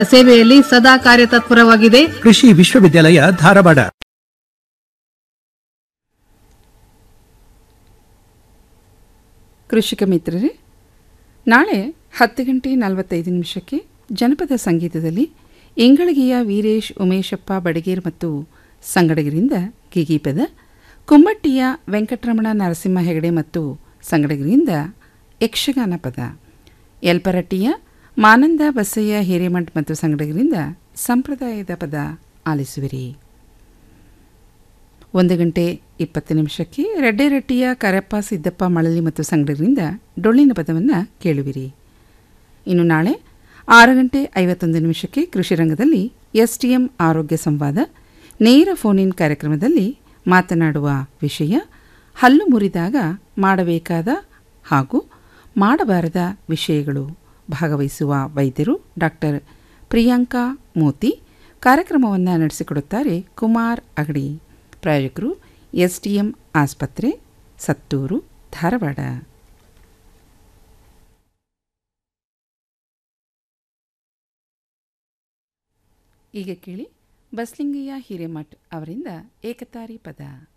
ಸೇವೆಯಲ್ಲಿ ಸದಾ ಕಾರ್ಯತತ್ಪರವಾಗಿದೆ ಕೃಷಿ ವಿಶ್ವವಿದ್ಯಾಲಯ ಧಾರವಾಡ ಕೃಷಿಕ ಮಿತ್ರರೇ ನಾಳೆ ಹತ್ತು ಗಂಟೆ ನಲವತ್ತೈದು ನಿಮಿಷಕ್ಕೆ ಜನಪದ ಸಂಗೀತದಲ್ಲಿ ಇಂಗಳಗಿಯ ವೀರೇಶ್ ಉಮೇಶಪ್ಪ ಬಡಗೇರ್ ಮತ್ತು ಸಂಗಡಗರಿಂದ ಗಿಗಿಪದ ಕುಮ್ಮಟ್ಟಿಯ ವೆಂಕಟರಮಣ ನರಸಿಂಹ ಹೆಗಡೆ ಮತ್ತು ಸಂಗಡಗರಿಂದ ಯಕ್ಷಗಾನ ಪದ ಯಲ್ಪರಟ್ಟಿಯ ಮಾನಂದ ಬಸಯ್ಯ ಹಿರೇಮಠ್ ಮತ್ತು ಸಂಗಡಗರಿಂದ ಸಂಪ್ರದಾಯದ ಪದ ಆಲಿಸುವಿರಿ ಒಂದು ಗಂಟೆ ಇಪ್ಪತ್ತು ನಿಮಿಷಕ್ಕೆ ರೆಡ್ಡೆರಟ್ಟಿಯ ಕರಪ್ಪ ಸಿದ್ದಪ್ಪ ಮಳಲಿ ಮತ್ತು ಸಂಗಡರಿಂದ ಡೊಳ್ಳಿನ ಪದವನ್ನು ಕೇಳುವಿರಿ ಇನ್ನು ನಾಳೆ ಆರು ಗಂಟೆ ಐವತ್ತೊಂದು ನಿಮಿಷಕ್ಕೆ ಕೃಷಿ ರಂಗದಲ್ಲಿ ಎಸ್ಟಿಎಂ ಆರೋಗ್ಯ ಸಂವಾದ ನೇರ ಫೋನ್ ಇನ್ ಕಾರ್ಯಕ್ರಮದಲ್ಲಿ ಮಾತನಾಡುವ ವಿಷಯ ಹಲ್ಲು ಮುರಿದಾಗ ಮಾಡಬೇಕಾದ ಹಾಗೂ ಮಾಡಬಾರದ ವಿಷಯಗಳು ಭಾಗವಹಿಸುವ ವೈದ್ಯರು ಡಾಕ್ಟರ್ ಪ್ರಿಯಾಂಕಾ ಮೋತಿ ಕಾರ್ಯಕ್ರಮವನ್ನು ನಡೆಸಿಕೊಡುತ್ತಾರೆ ಕುಮಾರ್ ಅಗಡಿ ಪ್ರಾಯೋಜಕರು ಎಸ್ಡಿಎಂ ಆಸ್ಪತ್ರೆ ಸತ್ತೂರು ಧಾರವಾಡ ಈಗ ಕೇಳಿ ಬಸ್ಲಿಂಗಯ್ಯ ಹಿರೇಮಠ್ ಅವರಿಂದ ಏಕತಾರಿ ಪದ